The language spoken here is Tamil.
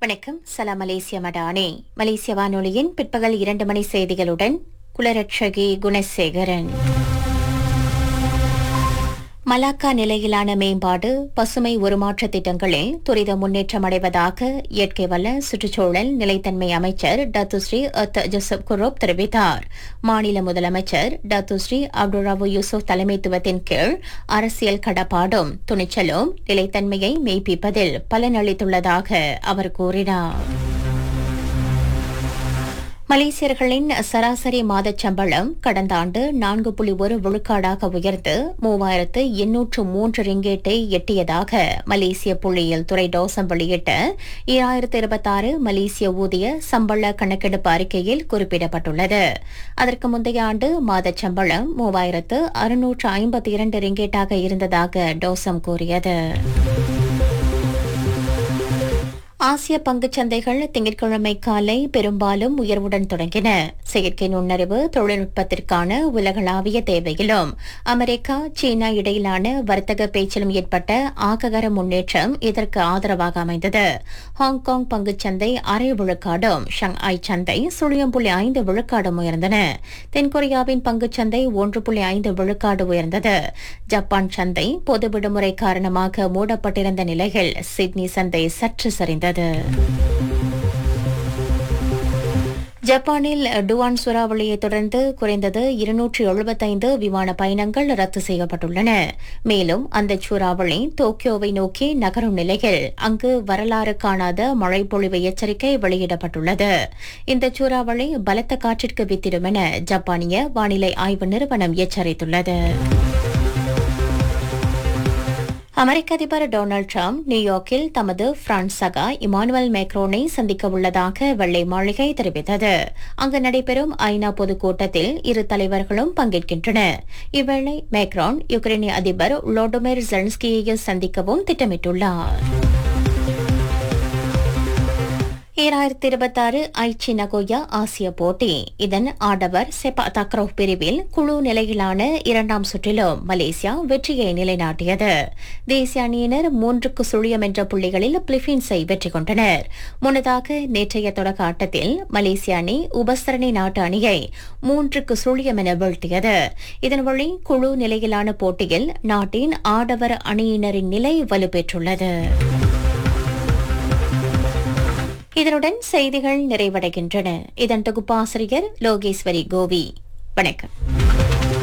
வணக்கம் சலாம் மலேசிய மடானே மலேசிய வானொலியின் பிற்பகல் இரண்டு மணி செய்திகளுடன் குலரட்சகி குணசேகரன் மலாக்கா நிலையிலான மேம்பாடு பசுமை உருமாற்ற திட்டங்களில் துரித முன்னேற்றம் அடைவதாக இயற்கை வள சுற்றுச்சூழல் நிலைத்தன்மை அமைச்சர் டத்துஸ்ரீ அத் ஜோசப் குரோப் தெரிவித்தார் மாநில முதலமைச்சர் டத்துஸ்ரீ அப்துராவு யூசுப் தலைமைத்துவத்தின் கீழ் அரசியல் கடப்பாடும் துணிச்சலும் நிலைத்தன்மையை மெய்ப்பிப்பதில் பலனளித்துள்ளதாக அவர் கூறினார் மலேசியர்களின் சராசரி மாதச் சம்பளம் கடந்த ஆண்டு நான்கு புள்ளி ஒரு விழுக்காடாக உயர்ந்து மூவாயிரத்து எண்ணூற்று மூன்று ரிங்கேட்டை எட்டியதாக மலேசிய புள்ளியியல் துறை டோசம் வெளியிட்ட ஈராயிரத்து இருபத்தாறு மலேசிய ஊதிய சம்பள கணக்கெடுப்பு அறிக்கையில் குறிப்பிடப்பட்டுள்ளது அதற்கு முந்தைய ஆண்டு மாதச் சம்பளம் மூவாயிரத்து அறுநூற்று ஐம்பத்தி இரண்டு ரிங்கேட்டாக இருந்ததாக டோசம் கூறியது ஆசிய பங்குச் சந்தைகள் திங்கட்கிழமை காலை பெரும்பாலும் உயர்வுடன் தொடங்கின செயற்கை நுண்ணறிவு தொழில்நுட்பத்திற்கான உலகளாவிய தேவையிலும் அமெரிக்கா சீனா இடையிலான வர்த்தக பேச்சிலும் ஏற்பட்ட ஆக்ககர முன்னேற்றம் இதற்கு ஆதரவாக அமைந்தது ஹாங்காங் பங்குச் சந்தை அரை விழுக்காடும் ஷங்காய் சந்தை சுழியம் புள்ளி ஐந்து விழுக்காடும் உயர்ந்தன தென்கொரியாவின் பங்குச் சந்தை ஒன்று புள்ளி ஐந்து விழுக்காடு உயர்ந்தது ஜப்பான் சந்தை பொது விடுமுறை காரணமாக மூடப்பட்டிருந்த நிலையில் சிட்னி சந்தை சற்று சரிந்தது ஜப்பானில் டுவான் சூறாவளியை தொடர்ந்து குறைந்தது இருநூற்று எழுபத்தைந்து விமான பயணங்கள் ரத்து செய்யப்பட்டுள்ளன மேலும் அந்த சூறாவளி டோக்கியோவை நோக்கி நகரும் நிலையில் அங்கு வரலாறு காணாத மழைப்பொழிவு எச்சரிக்கை வெளியிடப்பட்டுள்ளது இந்த சூறாவளி பலத்த காற்றிற்கு வித்திடும் என ஜப்பானிய வானிலை ஆய்வு நிறுவனம் எச்சரித்துள்ளது அமெரிக்க அதிபர் டொனால்டு டிரம்ப் நியூயார்க்கில் தமது பிரான்ஸ் சகா இமானுவல் மேக்ரோனை சந்திக்க உள்ளதாக வெள்ளை மாளிகை தெரிவித்தது அங்கு நடைபெறும் ஐநா பொதுக்கூட்டத்தில் இரு தலைவர்களும் பங்கேற்கின்றனர் இவ்வேளை மேக்ரான் யுக்ரைனிய அதிபர் லோடோமிர் ஜென்ஸ்கியை சந்திக்கவும் திட்டமிட்டுள்ளார் ஈராயிரத்தி இருபத்தாறு ஐச்சி நகோயா ஆசிய போட்டி இதன் ஆடவர் செபா தக்ரோ பிரிவில் குழு நிலையிலான இரண்டாம் சுற்றிலும் மலேசியா வெற்றியை நிலைநாட்டியது தேசிய அணியினர் மூன்றுக்கு சுழியம் என்ற புள்ளிகளில் பிலிப்பீன்ஸை வெற்றி கொண்டனர் முன்னதாக நேற்றைய தொடக்க ஆட்டத்தில் மலேசிய அணி உபசரணி நாட்டு அணியை மூன்றுக்கு சுழியம் என வீழ்த்தியது இதன் வழி குழு நிலையிலான போட்டியில் நாட்டின் ஆடவர் அணியினரின் நிலை வலுப்பெற்றுள்ளது இதனுடன் செய்திகள் நிறைவடைகின்றன இதன் தொகுப்பாசிரியர் லோகேஸ்வரி கோவி வணக்கம்